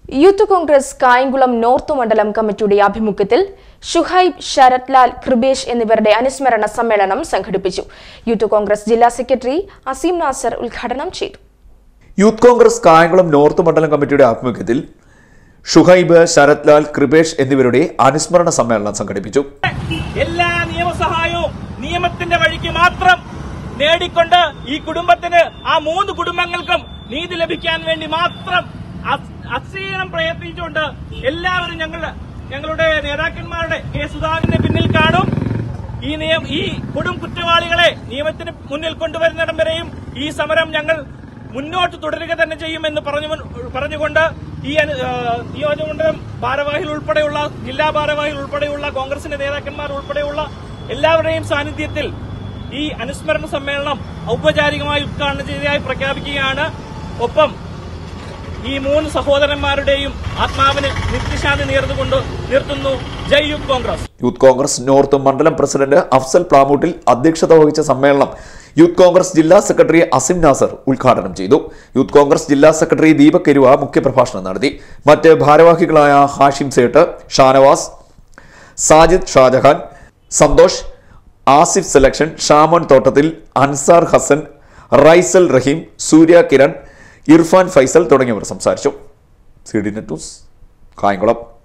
youth Congress Kayamkulam north മണ്ഡലം കമ്മിറ്റിയുടെ ആഭിമുഖ്യത്തിൽ ഷുഹൈബ് ശരത് ലാൽ കൃപേഷ് എന്നിവരുടെ അനുസ്മരണ സമ്മേളനം സംഘടിപ്പിച്ചു യൂത്ത് കോൺഗ്രസ് ജില്ലാ സെക്രട്ടറി അസീം നാസർ ഉദ്ഘാടനം ചെയ്തു യൂത്ത് കോൺഗ്രസ് കായംകുളം നോർത്ത് മണ്ഡലം കമ്മിറ്റിയുടെ ആഭിമുഖ്യത്തിൽ ഷുഹൈബ് ശരത് ലാൽ കൃപേഷ് എന്നിവരുടെ അനുസ്മരണ സമ്മേളനം സംഘടിപ്പിച്ചു എല്ലാ നിയമസഹായവും നിയമത്തിന്റെ വഴിക്ക് മാത്രം നേടിക്കൊണ്ട് ഈ കുടുംബത്തിന് ആ മൂന്ന് കുടുംബങ്ങൾക്കും നീതി ലഭിക്കാൻ വേണ്ടി മാത്രം അസ്- അക്ഷീണം പ്രയത്നിച്ചുകൊണ്ട് എല്ലാവരും ഞങ്ങൾ ഞങ്ങളുടെ നേതാക്കന്മാരുടെ കെ സുധാകരന്റെ പിന്നിൽ കാണും ഈ നിയം ഈ കൊടും കുറ്റവാളികളെ നിയമത്തിന് മുന്നിൽ കൊണ്ടുവരുന്നിടം വരെയും ഈ സമരം ഞങ്ങൾ മുന്നോട്ട് തുടരുക തന്നെ ചെയ്യുമെന്ന് പറഞ്ഞു പറഞ്ഞുകൊണ്ട് ഈ അനു- ആ, നിയോജകമണ്ഡലം ഭാരവാഹികൾ ഉൾപ്പെടെയുള്ള ജില്ലാ ഭാരവാഹികൾ ഉൾപ്പെടെയുള്ള കോൺഗ്രസിന്റെ നേതാക്കന്മാർ ഉൾപ്പെടെയുള്ള എല്ലാവരുടെയും സാന്നിധ്യത്തിൽ ഈ അനുസ്മരണ സമ്മേളനം ഔപചാരികമായി ഉദ്ഘാടനം ചെയ്തതായി പ്രഖ്യാപിക്കുകയാണ് ഒപ്പം ഈ മൂന്ന് സഹോദരന്മാരുടെയും ആത്മാവിന് നിത്യശാന്തി നേർന്നുകൊണ്ട് നിർത്തുന്നു Jai youth Congress youth Congress north മണ്ഡലം പ്രസിഡന്റ് അഫ്സൽ പ്ലാമൂട്ടിൽ അധ്യക്ഷത വഹിച്ച സമ്മേളനം യൂത്ത് കോൺഗ്രസ് ജില്ലാ സെക്രട്ടറി അസിം നാസർ ഉദ്ഘാടനം ചെയ്തു യൂത്ത് കോൺഗ്രസ് ജില്ലാ സെക്രട്ടറി ദീപക് കെരുവ മുഖ്യപ്രഭാഷണം നടത്തി മറ്റ് ഭാരവാഹികളായ ഹാഷിം സേട്ട് ഷാനവാസ് സാജിദ് ഷാജഹാൻ സന്തോഷ് ആസിഫ് സെലക്ഷൻ ഷാമോൻ തോട്ടത്തിൽ അൻസാർ ഹസൻ റൈസൽ റഹീം സൂര്യ കിരൺ ഇർഫാൻ ഫൈസൽ തുടങ്ങിയവർ സംസാരിച്ചു C D net news Kayamkulam